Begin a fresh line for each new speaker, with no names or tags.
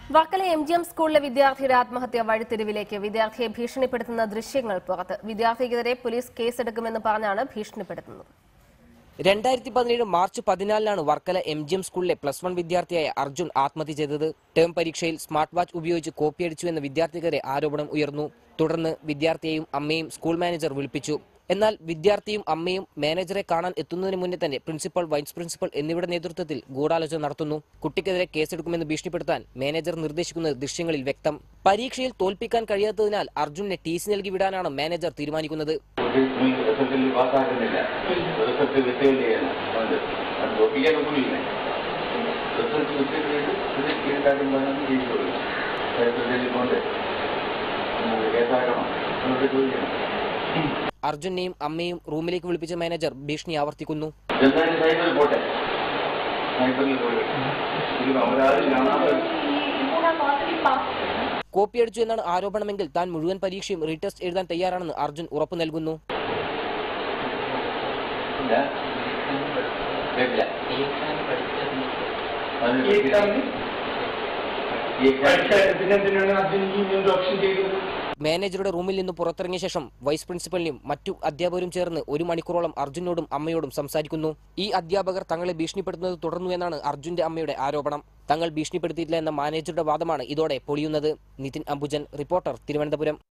Varkala M G M സ്കൂളിലെ വിദ്യാർത്ഥിയുടെ ആത്മഹത്യ വഴിത്തിരിവിലേക്ക് വിദ്യാർത്ഥിയെ ഭീഷണിപ്പെടുത്തുന്ന ദൃശ്യങ്ങൾ പുറത്ത് വിദ്യാർത്ഥിക്കെതിരെ പോലീസ് കേസെടുക്കുമെന്ന് പറഞ്ഞാണ് ഭീഷണിപ്പെടുത്തുന്നത്
രണ്ടായിരത്തി പതിനേഴ് മാർച്ച് പതിനാലിനാണ് വർക്കല എം ജി എം സ്കൂളിലെ പ്ലസ് വൺ വിദ്യാർത്ഥിയായ അർജുൻ ആത്മഹത്യ ചെയ്തത് ടേം പരീക്ഷയിൽ സ്മാർട്ട് വാച്ച് ഉപയോഗിച്ച് കോപ്പിയടിച്ചു എന്ന വിദ്യാർത്ഥിക്കെതിരെ ആരോപണം ഉയർന്നു തുടർന്ന് വിദ്യാർത്ഥിയെയും അമ്മയും സ്കൂൾ മാനേജർ വിളിപ്പിച്ചു എന്നാൽ വിദ്യാർത്ഥിയും അമ്മയും മാനേജറെ കാണാൻ എത്തുന്നതിന് മുന്നേ തന്നെ പ്രിൻസിപ്പൽ വൈസ് പ്രിൻസിപ്പൽ എന്നിവരുടെ നേതൃത്വത്തിൽ ഗൂഢാലോചന നടത്തുന്നു കുട്ടിക്കെതിരെ കേസെടുക്കുമെന്ന് ഭീഷണിപ്പെടുത്താൻ മാനേജർ നിർദ്ദേശിക്കുന്നത് ദൃശ്യങ്ങളിൽ വ്യക്തം പരീക്ഷയിൽ തോൽപ്പിക്കാൻ കഴിയാത്തതിനാൽ അർജുനെ ടി സി നൽകി വിടാനാണ് മാനേജർ തീരുമാനിക്കുന്നത്
റിസൾട്ടിൽ പാസ്സാക്കുന്നില്ല റിസൾട്ട് വിട്ടുകയും ചെയ്യണം അതുകൊണ്ട് അത് തോപ്പിക്കാൻ ഒന്നുമില്ല റിസൾട്ട് വിട്ടിട്ട് ഇത് കാര്യം പറഞ്ഞാൽ ജയിച്ചു കൊടുക്കും റിസൾട്ടിൽ കൊണ്ട് കേസാക്കണം എന്നൊക്കെ ചോദിക്കണം
അർജുനെയും അമ്മയും റൂമിലേക്ക് വിളിപ്പിച്ച മാനേജർ ഭീഷണി ആവർത്തിക്കുന്നു
എന്തായാലും സൈബറിൽ പോട്ടെ സൈബറിൽ പോയി ഇത് അവരാരും കാണാതെ
കോപ്പിയടിച്ചു എന്നാണ് ആരോപണമെങ്കിൽ താൻ മുഴുവൻ പരീക്ഷയും റീടെസ്റ്റ് എഴുതാൻ തയ്യാറാണെന്ന് അർജുൻ ഉറപ്പു നൽകുന്നു
ഇല്ല കേട്ടില്ല അത്
ഈ എക്സാമിന്
ഈ എക്സാമിന്
പിന്നെ എന്തിനാണ് അർജുൻ ഈ ഇങ്ങനൊരു ഓപ്ഷൻ ചെയ്തത്
മാനേജറുടെ റൂമിൽ നിന്ന് പുറത്തിറങ്ങിയ ശേഷം വൈസ് പ്രിൻസിപ്പലിനും മറ്റു അധ്യാപകരും ചേർന്ന് ഒരു മണിക്കൂറോളം അർജുനോടും അമ്മയോടും സംസാരിക്കുന്നു ഈ അധ്യാപകർ തങ്ങളെ ഭീഷണിപ്പെടുത്തുന്നത് തുടർന്നു എന്നാണ് അർജുന്റെ അമ്മയുടെ ആരോപണം തങ്ങൾ ഭീഷണിപ്പെടുത്തിയിട്ടില്ല എന്ന മാനേജറുടെ വാദമാണ് ഇതോടെ പൊളിയുന്നത് നിതിൻ അംബുജൻ റിപ്പോർട്ടർ തിരുവനന്തപുരം